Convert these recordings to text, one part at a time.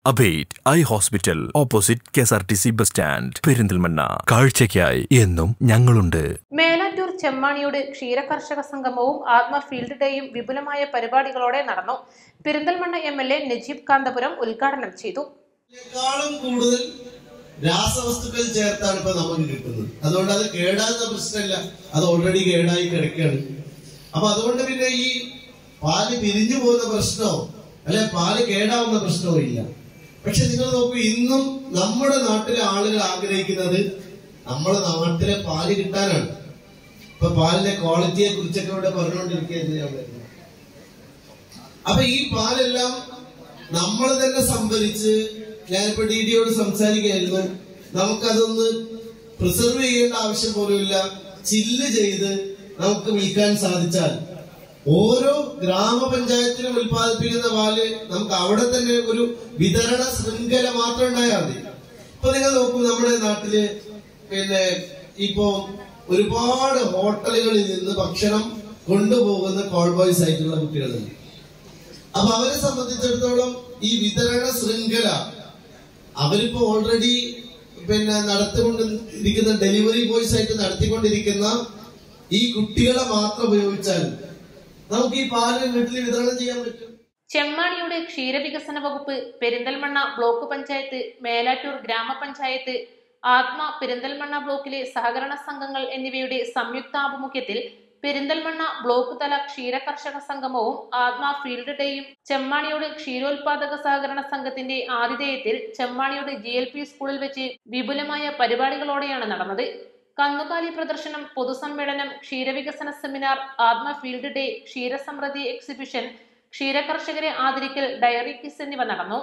അബേറ്റ് eye hospital opposite K S R T C bus stand Perinthalmanna കാഴ്ചയ്ക്കായി എന്നും ഞങ്ങളുണ്ട് മേലാറ്റൂർ ചെമ്മാണിയുടെ ക്ഷീരകർഷക സംഗമവും ആത്മ ഫീൽഡ് ഡേയും വിപുലമായ പരിപാടികളോടെ നടന്നു Perinthalmanna M L A Najeeb Kanthapuram ഉദ്ഘാടനം ചെയ്തു ഇതിനേക്കാളും കൂടുതൽ രാസവസ്തുക്കൾ ചേർത്താണ് ഇപ്പൊ നമുക്ക് കിട്ടുന്നത് അതുകൊണ്ട് അത് കേടാകുന്ന പ്രശ്നമില്ല അത് ഓൾറെഡി കേടായി കിടക്കുകയാണ് അപ്പൊ അതുകൊണ്ട് പിന്നെ ഈ പാല് പിരിഞ്ഞു പോകുന്ന പ്രശ്നമോ അല്ലെ പാല് കേടാവുന്ന പ്രശ്നമോ ഇല്ല പക്ഷെ നിങ്ങൾ നോക്കൂ ഇന്നും നമ്മുടെ നാട്ടിലെ ആളുകൾ ആഗ്രഹിക്കുന്നത് നമ്മുടെ നാട്ടിലെ പാല് കിട്ടാനാണ് ഇപ്പൊ പാലിന്റെ ക്വാളിറ്റിയെ കുറിച്ചൊക്കെ ഇവിടെ പറഞ്ഞുകൊണ്ടിരിക്കുകയായിരുന്നു ഞാൻ വരുന്നത് അപ്പൊ ഈ പാലെല്ലാം നമ്മൾ തന്നെ സംഭരിച്ച് ഞാനിപ്പോ ഡി ഡിയോട് സംസാരിക്കുകയായിരുന്നു നമുക്കതൊന്ന് പ്രിസർവ് ചെയ്യേണ്ട ആവശ്യം പോലുമില്ല ചില്ല് ചെയ്ത് നമുക്ക് വിൽക്കാൻ സാധിച്ചാൽ ഓരോ ഗ്രാമപഞ്ചായത്തിലും ഉൽപ്പാദിപ്പിക്കുന്ന പാല് നമുക്ക് അവിടെ തന്നെ ഒരു വിതരണ ശൃംഖല മാത്രം ഉണ്ടായാൽ മതി ഇപ്പൊ നിങ്ങൾ നോക്കൂ നമ്മുടെ നാട്ടില് പിന്നെ ഇപ്പോ ഒരുപാട് ഹോട്ടലുകളിൽ നിന്ന് ഭക്ഷണം കൊണ്ടുപോകുന്ന കോൾ ബോയ്സ് ആയിട്ടുള്ള കുട്ടികളുണ്ട് അപ്പൊ അവരെ സംബന്ധിച്ചിടത്തോളം ഈ വിതരണ ശൃംഖല അവരിപ്പോ ഓൾറെഡി പിന്നെ നടത്തിക്കൊണ്ടിരിക്കുന്ന ഡെലിവറി ബോയ്സ് ആയിട്ട് നടത്തിക്കൊണ്ടിരിക്കുന്ന ഈ കുട്ടികളെ മാത്രം ഉപയോഗിച്ചാൽ നമുക്ക് ഈ പാല് വീട്ടിൽ വിതരണം ചെയ്യാൻ പറ്റും ചെമ്മാണിയുടെ ക്ഷീരവികസന വകുപ്പ് പെരിന്തൽമണ്ണ ബ്ലോക്ക് പഞ്ചായത്ത് മേലാറ്റൂർ ഗ്രാമപഞ്ചായത്ത് ആത്മ പെരിന്തൽമണ്ണ ബ്ലോക്കിലെ സഹകരണ സംഘങ്ങൾ എന്നിവയുടെ സംയുക്താഭിമുഖ്യത്തിൽ പെരിന്തൽമണ്ണ ബ്ലോക്ക് തല ക്ഷീരകർഷക സംഗമവും ആത്മ ഫീൽഡ് ഡേയും ചെമ്മാണിയോട് ക്ഷീരോത്പാദക സഹകരണ സംഘത്തിന്റെ ആതിഥേയത്തിൽ ചെമ്മാണിയോട് ജി എൽ പി സ്കൂളിൽ വെച്ച് വിപുലമായ പരിപാടികളോടെയാണ് നടന്നത് കന്നുകാലി പ്രദർശനം പൊതുസമ്മേളനം ക്ഷീരവികസന സെമിനാർ ആത്മ ഫീൽഡ് ഡേ ക്ഷീരസമൃദ്ധി എക്സിബിഷൻ ക്ഷീരകർഷകരെ ആദരിക്കൽ ഡയറി കിസ് എന്നിവ നടന്നു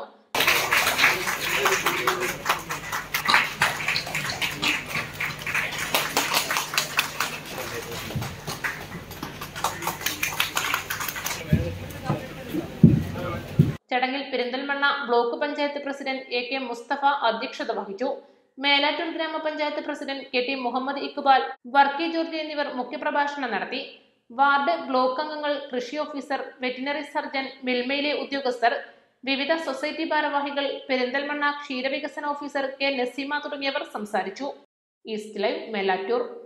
ചടങ്ങിൽ Perinthalmanna block panchayat president A K Mustafa അധ്യക്ഷത വഹിച്ചു മേലാറ്റൂർ ഗ്രാമപഞ്ചായത്ത് president K T Muhammad Iqbal Varkey George എന്നിവർ മുഖ്യപ്രഭാഷണം നടത്തി വാർഡ് ബ്ലോക്ക് അംഗങ്ങൾ കൃഷി ഓഫീസർ വെറ്റിനറി സർജൻ മിൽമയിലെ ഉദ്യോഗസ്ഥർ വിവിധ സൊസൈറ്റി ഭാരവാഹികൾ പെരിന്തൽമണ്ണ ക്ഷീരവികസന ഓഫീസർ കെ നസീമ തുടങ്ങിയവർ സംസാരിച്ചു ഈസ്റ്റ് ലൈവ് മേലാറ്റൂർ